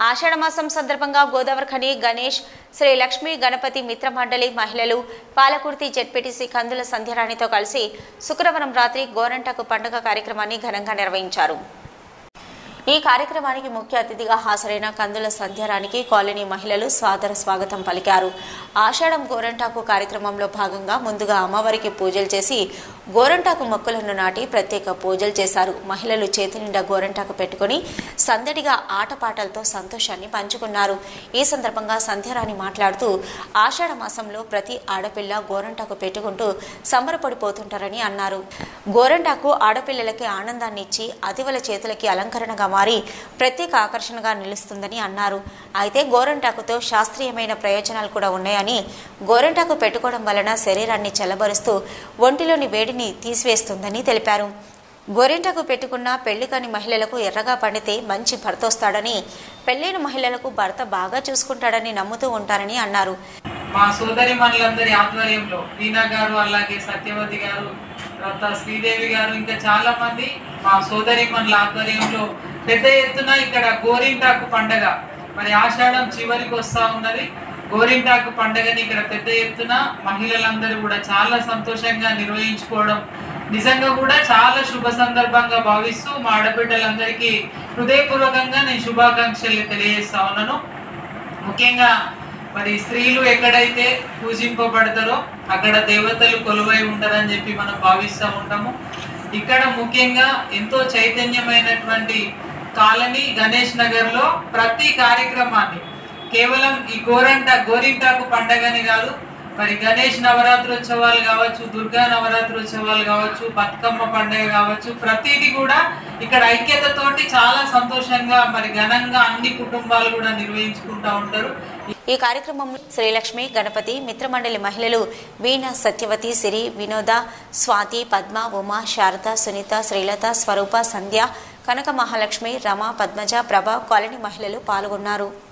ఆషాఢమాసం సందర్భంగా గోదావరిఖని గణేష్ శ్రీ లక్ష్మీ గణపతి మిత్ర మండలి మహిళలు పాలకుర్తి జెడ్పీటీసీ కందుల సంధ్యరాణితో కలిసి శుక్రవారం రాత్రి గోరంటకు పండుగ కార్యక్రమాన్ని ఘనంగా నిర్వహించారు ఈ కార్యక్రమానికి ముఖ్య అతిథిగా హాజరైన కందుల సంధ్యారానికి కాలనీ మహిళలు స్వాదర స్వాగతం పలికారు ఆషాఢం గోరంటాకు కార్యక్రమంలో భాగంగా ముందుగా అమ్మవారికి పూజలు చేసి గోరంటాకు మొక్కలను నాటి ప్రత్యేక పూజలు చేశారు మహిళలు చేతి నిండా గోరంటాకు పెట్టుకుని సందడిగా ఆటపాటలతో సంతోషాన్ని పంచుకున్నారు ఈ సందర్భంగా సంధ్యారాణి మాట్లాడుతూ ఆషాఢ మాసంలో ప్రతి ఆడపిల్ల గోరంటాకు పెట్టుకుంటూ సంబరపడిపోతుంటారని అన్నారు గోరంటాకు ఆడపిల్లలకి ఆనందాన్ని ఇచ్చి అతివల చేతులకి అలంకరణగా మారి ప్రత్యేక ఆకర్షణగా నిలుస్తుందని అన్నారు అయితే గోరంటాకుతో శాస్త్రీయమైన ప్రయోజనాలు కూడా ఉన్నాయని గోరంటాకు పెట్టుకోవడం వలన శరీరాన్ని చల్లబరుస్తూ ఒంటిలోని వేడిని తీసివేస్తుందని తెలిపారు గోరింటాకు పెట్టుకున్న పెళ్లి కాని మహిళలకు ఎర్రగా పండితే మంచి భర్త వస్తాడని పెళ్లైన మహిళలకు భర్త బాగా చూసుకుంటాడని నమ్ముతూ ఉంటారని అన్నారు మా సోదరి మనులందరి ఆధ్వర్యంలో వీణా గారు అలాగే సత్యవతి గారు తర్వాత శ్రీదేవి గారు ఇంకా చాలా మంది మా సోదరి మనుల ఆధ్వర్యంలో పెద్ద ఎత్తున ఇక్కడ గోరింటాకు పండగ మరి ఆషాఢం చివరికి వస్తా ఉన్నది గోరింటాకు పండగని ఇక్కడ పెద్ద ఎత్తున మహిళలందరూ కూడా చాలా సంతోషంగా నిర్వహించుకోవడం నిజంగా కూడా చాలా శుభ సందర్భంగా భావిస్తూ మా ఆడబిడ్డలందరికీ హృదయపూర్వకంగా నేను శుభాకాంక్షలు తెలియజేస్తా ఉన్నాను ముఖ్యంగా మరి స్త్రీలు ఎక్కడైతే పూజింపబడతారో అక్కడ దేవతలు కొలువై ఉంటారని చెప్పి మనం భావిస్తూ ఉంటాము ఇక్కడ ముఖ్యంగా ఎంతో చైతన్యమైనటువంటి కాలనీ గణేష్ నగర్ లో ప్రతి కార్యక్రమాన్ని కేవలం ఈ గోరంట గోరింటాకు పండగని కాదు మరి గణేష్ నవరాత్రోత్సవాలు కావచ్చు దుర్గా నవరాత్రోత్సవాలు కావచ్చు బతుకమ్మ పండుగ కావచ్చు ప్రతిదీ కూడా ఇక్కడ ఐక్యతతోటి చాలా సంతోషంగా మరి ఘనంగా అన్ని కుటుంబాలు కూడా నిర్వహించుకుంటా ఉంటారు ఈ కార్యక్రమంలో శ్రీలక్ష్మి గణపతి మిత్రమండలి మహిళలు వీణ సత్యవతి సిరి వినోద స్వాతి పద్మ ఉమా శారద సునీత శ్రీలత స్వరూప సంధ్య కనక మహాలక్ష్మి రమ పద్మజ ప్రభ కాలనీ మహిళలు పాల్గొన్నారు